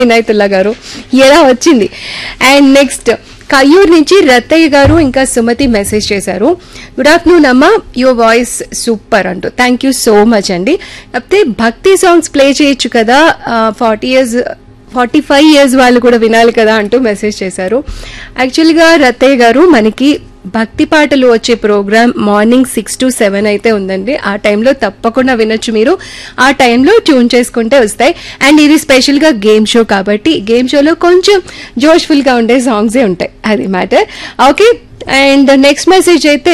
ఇనాయతుల్లా గారు ఎలా వచ్చింది అండ్ నెక్స్ట్ కయ్యూర్ నుంచి రత్తయ్య గారు ఇంకా సుమతి మెసేజ్ చేశారు గుడ్ ఆఫ్టర్నూన్ అమ్మ యువర్ వాయిస్ సూపర్ అంటూ థ్యాంక్ యూ సో మచ్ అండి కాకపోతే భక్తి సాంగ్స్ ప్లే చేయొచ్చు కదా forty years forty five years వాళ్ళు కూడా వినాలి కదా అంటూ మెసేజ్ చేశారు యాక్చువల్గా రత్తయ్య గారు మనకి భక్తి పాటలు వచ్చే program morning six to seven అయితే ఉందండి ఆ టైంలో తప్పకుండా వినొచ్చు మీరు ఆ టైంలో ట్యూన్ చేసుకుంటే వస్తాయి అండ్ ఇది స్పెషల్గా గేమ్ షో కాబట్టి గేమ్ షోలో కొంచెం జోష్ఫుల్గా ఉండే సాంగ్సే ఉంటాయి అది matter okay and next message అయితే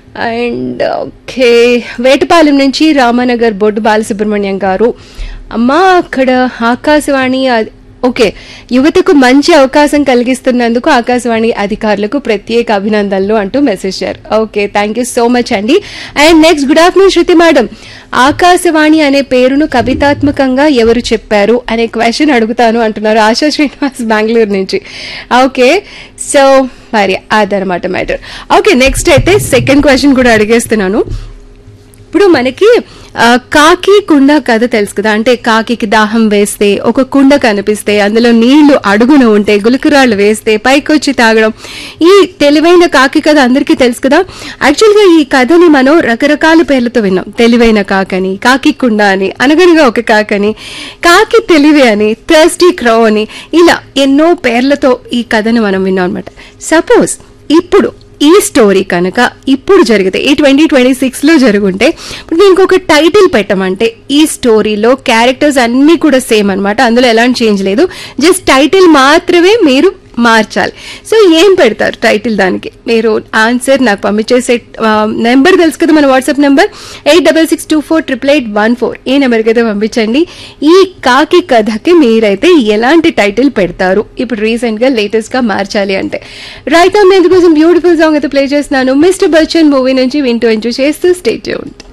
అండ్ ఓకే వేటపాలెం నుంచి రామానగర్ బొడ్డు బాలసుబ్రహ్మణ్యం గారు అమ్మా అక్కడ ఆకాశవాణి అది- ఓకే యువతకు మంచి అవకాశం కలిగిస్తున్నందుకు ఆకాశవాణి అధికారులకు ప్రత్యేక అభినందనలు అంటూ మెసేజ్ చేశారు okay thank you so much అండి and next good afternoon Shruti madam Akashvani అనే పేరును కవితాత్మకంగా ఎవరు చెప్పారు అనే క్వశ్చన్ అడుగుతాను అంటున్నారు ఆశా శ్రీనివాస్ బెంగళూరు నుంచి ఓకే సో మరి అదనమాట మ్యాటర్ ఓకే నెక్స్ట్ అయితే సెకండ్ క్వశ్చన్ కూడా అడిగేస్తున్నాను ఇప్పుడు మనకి ఆ, కాకి కుండ కథ తెలుసు కదా అంటే కాకికి దాహం వేస్తే ఒక కుండ కనిపిస్తే అందులో నీళ్లు అడుగున ఉంటే గులుకురాళ్ళు వేస్తే పైకొచ్చి తాగడం ఈ తెలివైన కాకి కథ అందరికీ తెలుసు కదా యాక్చువల్గా ఈ కథని మనం రకరకాల పేర్లతో విన్నాం తెలివైన కాకని కాకి కుండ అని అనగనగా ఒక కాకని కాకి తెలివి అని థర్స్టీ క్రో అని ఇలా ఎన్నో పేర్లతో ఈ కథను మనం విన్నాం అనమాట సపోజ్ ఇప్పుడు ఈ స్టోరీ కనుక ఇప్పుడు జరిగితే ఈ ట్వంటీ ట్వంటీ సిక్స్ లో జరుగుంటే ఇప్పుడు దీనికి ఒక టైటిల్ పెట్టమంటే ఈ స్టోరీలో క్యారెక్టర్స్ అన్ని కూడా సేమ్ అన్నమాట అందులో ఎలాంటి చేంజ్ లేదు జస్ట్ టైటిల్ మాత్రమే మీరు మార్చాలి సో ఏం పెడతారు టైటిల్ దానికి మీరు ఆన్సర్ నాకు పంపించేసే నెంబర్ తెలుసు కదా మన WhatsApp number eight double six two four triple eight one four ఈ నెంబర్కి అయితే పంపించండి ఈ కాకి కథకి మీరైతే ఎలాంటి టైటిల్ పెడతారు ఇప్పుడు రీసెంట్ గా లేటెస్ట్ గా మార్చాలి అంటే రైట్ అందుకోసం బ్యూటిఫుల్ సాంగ్ అయితే ప్లే చేస్తున్నాను మిస్టర్ బచ్చన్ మూవీ నుంచి వింటూ ఎంజాయ్ చేస్తూ స్టేట్ ఉంటే